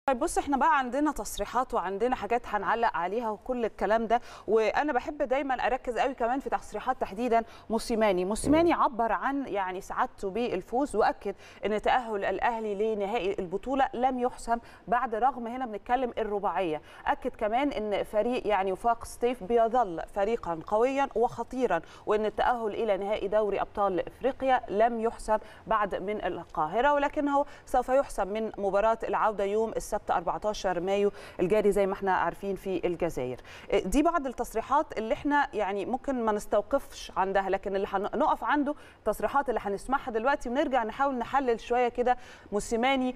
طيب بص احنا بقى عندنا تصريحات وعندنا حاجات هنعلق عليها وكل الكلام ده وانا بحب دايما اركز قوي كمان في تصريحات تحديدا موسيماني موسيماني عبر عن يعني سعادته بالفوز واكد ان تاهل الاهلي لنهائي البطوله لم يحسم بعد رغم هنا بنتكلم الرباعيه اكد كمان ان فريق يعني وفاق ستيف بيظل فريقا قويا وخطيرا وان التاهل الى نهائي دوري ابطال افريقيا لم يحسم بعد من القاهره ولكنه سوف يحسم من مباراه العوده يوم السبت 14 مايو الجاري زي ما احنا عارفين في الجزائر دي بعض التصريحات اللي احنا يعني ممكن ما نستوقفش عندها لكن اللي هنقف عنده التصريحات اللي هنسمعها دلوقتي ونرجع نحاول نحلل شويه كده موسيماني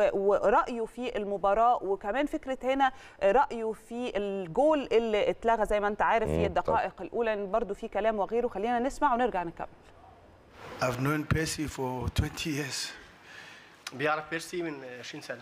ورايه في المباراه وكمان فكره هنا رايه في الجول اللي اتلغى زي ما انت عارف في الدقائق الاولى برضو في كلام وغيره خلينا نسمع ونرجع نكمل I've known Percy for 20 years بيعرف بيرسي من 20 سنه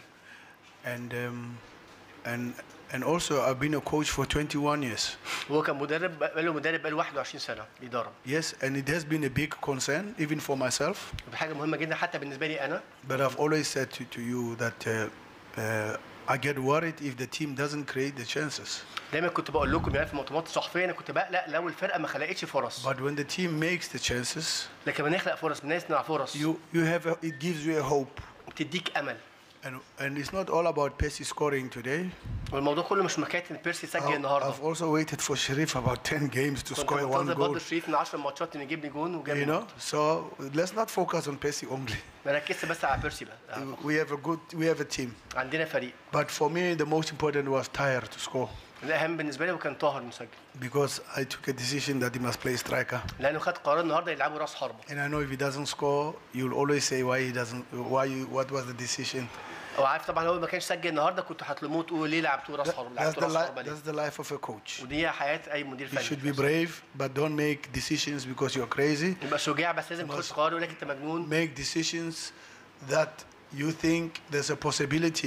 and um, and and also I've been a coach for 21 years. هو كان مدرب بقاله مدرب بقاله 21 سنه بيدرب Yes, and it has been a big concern even for myself. ودي حاجه مهمه جدا حتى بالنسبه لي انا But I've always said to, to you that uh, uh, I get worried if the team doesn't create the chances. دايما كنت بقول لكم يعني في المؤتمرات الصحفيه انا كنت بقلق لو الفرقه ما خلقتش فرص But when the team makes the chances, لكن بنخلق فرص بنصنع فرص you you have a, it gives you a hope. بتديك امل And and it's not all about Percy scoring today. والموضوع كله مش حكايه ان بيرسي سجل I've, النهارده I've also waited for Sharif about 10 games to كنت score one منتظر برضه goal. شريف من 10 ماتشات انه يجيب لي جون وجاب You لي know, نقطة. so let's not focus on Percy only. ما ركزت بس على بيرسي بقى We have a good, we have a team. عندنا فريق But for me, the most important was Tyre to score الاهم بالنسبه لي وكان طاهر مسجل because I took a decision that he must play striker. لانه خد قرار النهارده يلعبوا راس حربه And I know if he doesn't score, you'll always say why he doesn't, why you, what was the decision. هو عارف طبعا هو ما كانش سجل النهارده كنت هتلموه تقولوا ليه لعبتوه راس حربه That's لعبتوه the, راس li- حربه ليه that's the life of a coach. ودي حياه اي مدير You should فني be brave, but don't make decisions because you're crazy. يبقى شجاع بس لازم مظبوط. تخش قرار يقول لك انت مجنون Make decisions that you think there's a possibility.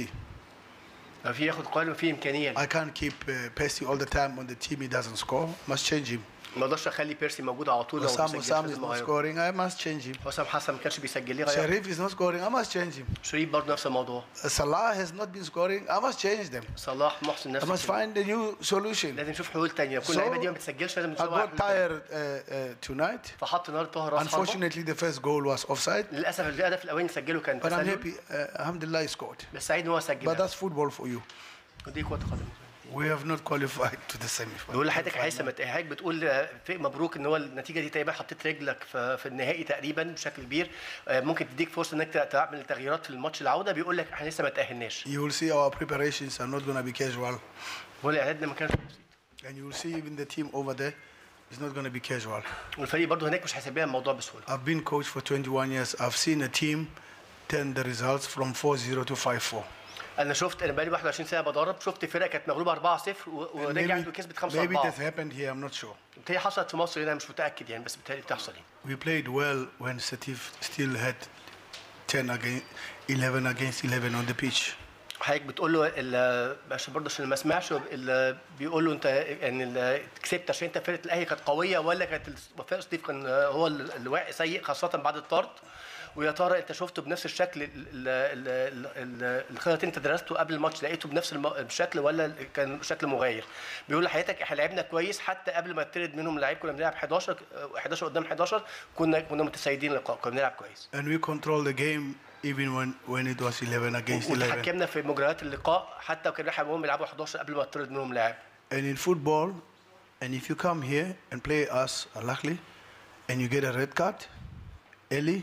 لو في ياخد قرار وفي امكانيه I can't keep uh, Percy all the time on the team. He doesn't score. Must change him. ما اقدرش اخلي بيرسي موجود على طول لو ما Osam بيسجلش Osam is لازم not اغيره scoring. I must change him. حسام حسن ما كانش بيسجل ليه غيره Sharif is not scoring. I must change him. شريف برضه نفس الموضوع Uh, Salah has not been scoring. I must change them. صلاح محسن I نفس must الكلام. find a new solution. لازم نشوف حلول تانية كل So, اللعيبه دي ما بتسجلش لازم I نشوف واحد got حلول تانية. tired uh, uh, tonight. فحط النهارده طاهر راس حربه Unfortunately, the first goal was offside. للاسف الهدف الاولاني سجله كان But I'm تسلل happy. Uh, Alhamdulillah, he scored. بس سعيد ان هو But سجل that's football for you. ودي كره قدم We have not qualified to the semi-final. بقول لحضرتك هيثم حضرتك بتقول آه، في مبروك ان هو النتيجه دي تقريبا حطيت رجلك في, في النهائي تقريبا بشكل كبير آه، ممكن تديك فرصه انك تعمل تغييرات في الماتش العوده بيقول لك احنا لسه ما تاهلناش You will see our preparations are not going to be casual. بقول اعدادنا ما كانش بسيط And you will see even the team over there is not going to be casual. والفريق برضه هناك مش هيسيب لنا الموضوع بسهوله I've been coach for 21 years. I've seen a team turn the results from 4-0 to 5-4. انا شفت انا بقالي 21 سنه بدرب شفت فرقه كانت مغلوبه 4-0 و- And ورجعت وكسبت 5 maybe 4 that happened here. I'm not sure. هي حصلت في مصر هنا مش متاكد يعني بس بالتالي بتحصل يعني We played well when Satif still had 10 against 11 against 11 on the pitch. حضرتك بتقول له ال- عشان برضه عشان ما اسمعش ال- بيقول له انت يعني ال- كسبت عشان انت فرقه الاهلي كانت قويه ولا كانت ال- وفاء سطيف كان هو ال- الواقع سيء خاصه بعد الطرد ويا ترى انت شفته بنفس الشكل ال- ال- ال- ال- الخطط انت درسته قبل الماتش لقيته بنفس الم- الشكل ولا كان شكل مغاير بيقول لحضرتك احنا لعبنا كويس حتى قبل ما يطرد منهم لعيب كنا بنلعب 11 11 قدام 11 كنا كنا متسيدين اللقاء كنا بنلعب كويس And we controlled the game even when, when it was 11 against 11. وتحكمنا في مجريات اللقاء حتى وكان احنا هم بيلعبوا 11 قبل ما يطرد منهم لاعب And in football, and if you come here and play us Al Ahly, and you get a red card early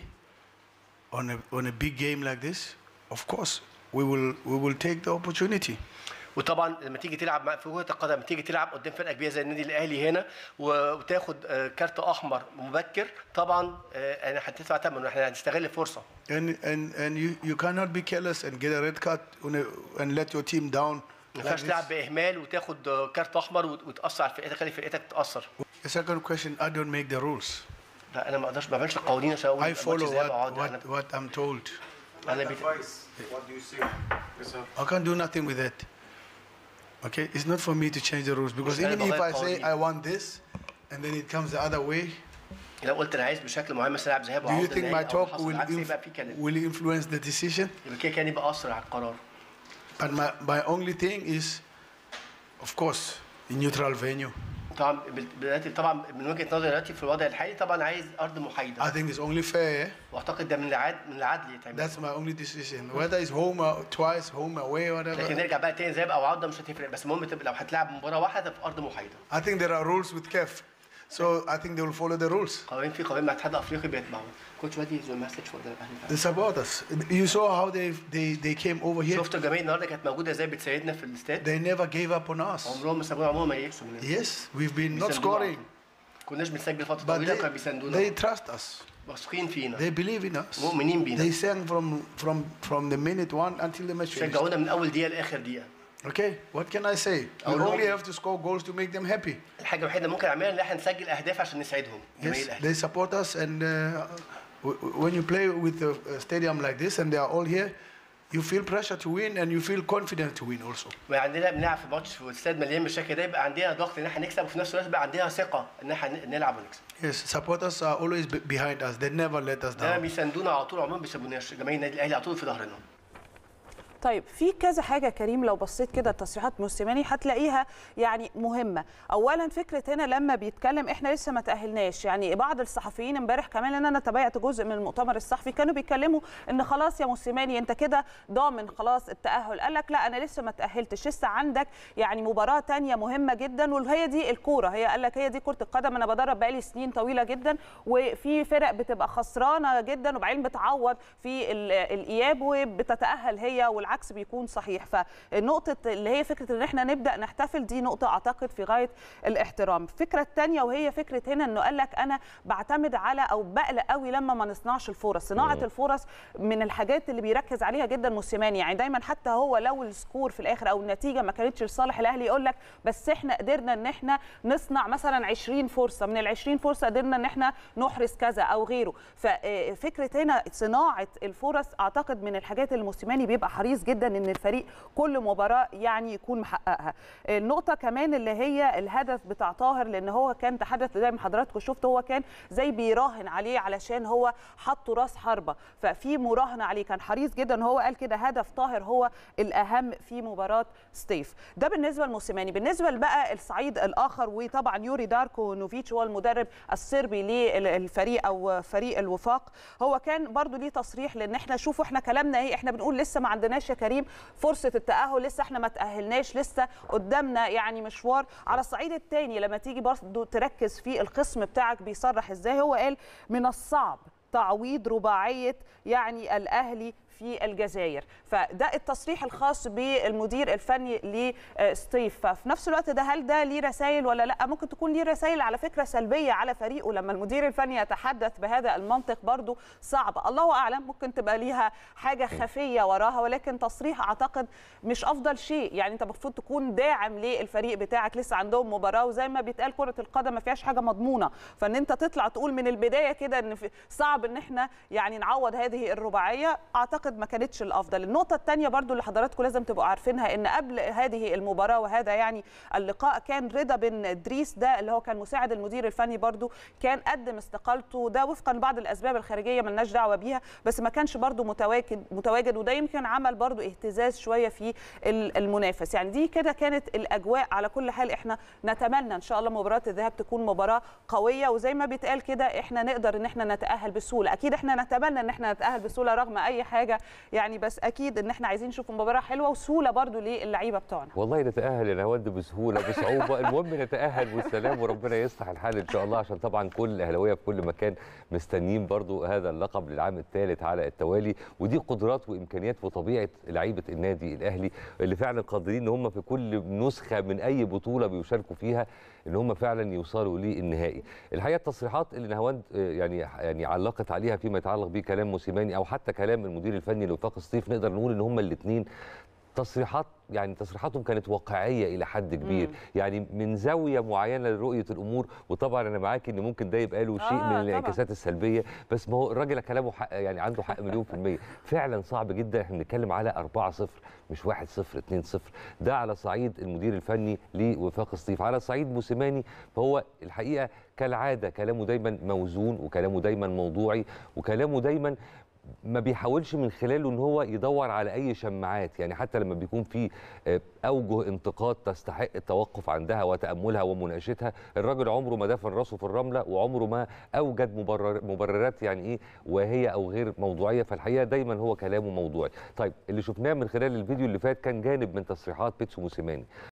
on a, on a big game like this, of course, we will, we will take the opportunity. وطبعا لما تيجي تلعب مع- في كره القدم تيجي تلعب قدام فرقه كبيره زي النادي الاهلي هنا و- وتاخد آه، كارت احمر مبكر طبعا آه، انا هتدفع ثمنه احنا هنستغل الفرصه And, and, and you, you cannot be careless and get a red card on a, and let your team down. ما like ينفعش this. تلعب باهمال وتاخد آه، كارت احمر وت- وتاثر على فرقتك تخلي فرقتك تتاثر The second question, I don't make the rules. لا انا ما اقدرش ما بعملش القوانين عشان اقول I ماتش follow ذهاب what, وعودة. what, انا what I'm told. انا بت... advice. What do you say? Yes, sir. I can't do nothing with that. Okay, it's not for me to change the rules because مش أنا even if بغير I say قوانين. I want this and then it comes the other way, لو قلت انا عايز بشكل معين مثلا العب ذهاب do you وعوده think my نهائي أو talk حصل will, العكس inf- يبقى في كلام will influence the decision? يبقى كده كان يبقى اسرع على القرار But my, my only thing is, of course, a neutral venue. طبعا بال- دلوقتي طبعا من وجهه نظري دلوقتي في الوضع الحالي طبعا عايز ارض محايده I think it's only fair. واعتقد ده من العدل من العدل يتعمل That's my only decision. Whether it's home or twice, home away, لكن whatever. نرجع بقى تاني ذهاب او عوده مش هتفرق بس المهم تبقى لو هتلعب مباراه واحده تبقى في ارض محايده I think there are rules with CAF. So I think they will follow the rules. قوانين في قوانين مع الاتحاد الافريقي بيتبعوا كوتش وادي از مسج فور ذا The supporters. You saw how they, they, they came over here. شفت الجماهير النهارده كانت موجوده ازاي بتساعدنا في الاستاد They never gave up on us. عمرهم ما سابونا عمرهم ما ييأسوا مننا Yes, we've been not بيساندونا على scoring, طول. كناش بنسجل فتره but طويله they, كانوا بيساندونا they trust us. واثقين فينا They believe in us. مؤمنين بينا They sang from, from, from the minute one until the match finished. شجعونا من اول دقيقه لاخر دقيقه Okay, what can I say? We Our only long- have to score goals to make them happy. الحاجه الوحيده اللي ممكن نعملها ان احنا نسجل اهداف عشان نساعدهم جماهير Yes, الاهلي they support us, and uh, w- w- when you play with a, a stadium like this and they are all here, you feel pressure to win and you feel confident to win also. وعندنا بنلعب في ماتش في استاد مليان بالشكل ده يبقى عندنا ضغط ان احنا نكسب وفي نفس الوقت يبقى عندنا ثقه ان احنا نلعب ونكسب Yes, supporters are always be- behind us. They never let us ده down. بيساندونا على طول عمرهم ما بيسيبوناش جماهير النادي الاهلي على طول في ظهرنا طيب في كذا حاجه كريم لو بصيت كده تصريحات موسيماني هتلاقيها يعني مهمه اولا فكره هنا لما بيتكلم احنا لسه ما تاهلناش يعني بعض الصحفيين امبارح كمان لان انا تابعت جزء من المؤتمر الصحفي كانوا بيتكلموا ان خلاص يا موسيماني انت كده ضامن خلاص التاهل قال لك لا انا لسه ما تاهلتش لسه عندك يعني مباراه تانية مهمه جدا وهي دي الكوره هي قال لك هي دي كره القدم انا بدرب بقالي سنين طويله جدا وفي فرق بتبقى خسرانه جدا وبعدين بتعوض في ال- الاياب وبتتاهل هي والعكس بيكون صحيح فالنقطه اللي هي فكره ان احنا نبدا نحتفل دي نقطه اعتقد في غايه الاحترام الفكره الثانيه وهي فكره هنا انه قال لك انا بعتمد على او بقلق قوي لما ما نصنعش الفرص صناعه الفرص من الحاجات اللي بيركز عليها جدا موسيماني يعني دايما حتى هو لو السكور في الاخر او النتيجه ما كانتش لصالح الاهلي يقول لك بس احنا قدرنا ان احنا نصنع مثلا 20 فرصه من ال 20 فرصه قدرنا ان احنا نحرز كذا او غيره ففكره هنا صناعه الفرص اعتقد من الحاجات اللي موسيماني بيبقى حريص جدا ان الفريق كل مباراه يعني يكون محققها النقطه كمان اللي هي الهدف بتاع طاهر لان هو كان تحدث زي ما حضراتكم شفتوا هو كان زي بيراهن عليه علشان هو حطه راس حربه ففي مراهنه عليه كان حريص جدا هو قال كده هدف طاهر هو الاهم في مباراه ستيف ده بالنسبه لموسيماني بالنسبه بقى الصعيد الاخر وطبعا يوري داركو نوفيتش هو المدرب الصربي للفريق او فريق الوفاق هو كان برضو ليه تصريح لان احنا شوفوا احنا كلامنا ايه احنا بنقول لسه ما عندناش يا كريم فرصه التاهل لسه احنا ما تاهلناش لسه قدامنا يعني مشوار على الصعيد الثاني لما تيجي برضو تركز في القسم بتاعك بيصرح ازاي هو قال من الصعب تعويض رباعيه يعني الاهلي في الجزائر فده التصريح الخاص بالمدير الفني لستيف ففي نفس الوقت ده هل ده ليه رسائل ولا لا ممكن تكون ليه رسائل على فكره سلبيه على فريقه لما المدير الفني يتحدث بهذا المنطق برضو صعب الله اعلم ممكن تبقى ليها حاجه خفيه وراها ولكن تصريح اعتقد مش افضل شيء يعني انت المفروض تكون داعم للفريق بتاعك لسه عندهم مباراه وزي ما بيتقال كره القدم ما فيهاش حاجه مضمونه فان انت تطلع تقول من البدايه كده ان في- صعب ان احنا يعني نعوض هذه الرباعيه اعتقد ما كانتش الافضل النقطه الثانيه برضو اللي حضراتكم لازم تبقوا عارفينها ان قبل هذه المباراه وهذا يعني اللقاء كان رضا بن ادريس ده اللي هو كان مساعد المدير الفني برضو كان قدم استقالته ده وفقا لبعض الاسباب الخارجيه ملناش دعوه بيها بس ما كانش برضو متواجد متواجد وده يمكن عمل برضو اهتزاز شويه في ال- المنافس يعني دي كده كانت الاجواء على كل حال احنا نتمنى ان شاء الله مباراه الذهاب تكون مباراه قويه وزي ما بيتقال كده احنا نقدر ان احنا نتاهل بسهوله اكيد احنا نتمنى ان احنا نتاهل بسهوله رغم اي حاجه يعني بس اكيد ان احنا عايزين نشوف مباراه حلوه وسهوله برضو للعيبه بتوعنا والله نتأهل يا نهاوند بسهولة بصعوبة المهم نتأهل والسلام وربنا يصلح الحال إن شاء الله عشان طبعا كل الأهلاوية في كل مكان مستنيين برضو هذا اللقب للعام الثالث على التوالي ودي قدرات وإمكانيات وطبيعة لعيبة النادي الأهلي اللي فعلا قادرين إن هم في كل نسخة من أي بطولة بيشاركوا فيها إن هم فعلا يوصلوا للنهائي الحقيقة التصريحات اللي نهاوند آه، يعني يعني علقت عليها فيما يتعلق بكلام موسيماني أو حتى كلام المدير الفني لوفاق الصيف نقدر نقول إن هم الاثنين تصريحات يعني تصريحاتهم كانت واقعيه الى حد كبير مم. يعني من زاويه معينه لرؤيه الامور وطبعا انا معاك ان ممكن ده يبقى له شيء آه، من طبعاً. الانعكاسات السلبيه بس ما هو الراجل كلامه حق يعني عنده حق مليون في الميه فعلا صعب جدا احنا بنتكلم على 4-0 مش 1-0 2-0 ده على صعيد المدير الفني لوفاق الصيف على صعيد موسيماني فهو الحقيقه كالعاده كلامه دايما موزون وكلامه دايما موضوعي وكلامه دايما ما بيحاولش من خلاله ان هو يدور على اي شماعات يعني حتى لما بيكون في آه، اوجه انتقاد تستحق التوقف عندها وتاملها ومناقشتها الراجل عمره ما دفن راسه في الرمله وعمره ما اوجد مبرر مبررات يعني ايه وهي او غير موضوعيه فالحقيقه دايما هو كلامه موضوعي طيب اللي شفناه من خلال الفيديو اللي فات كان جانب من تصريحات بيتسو موسيماني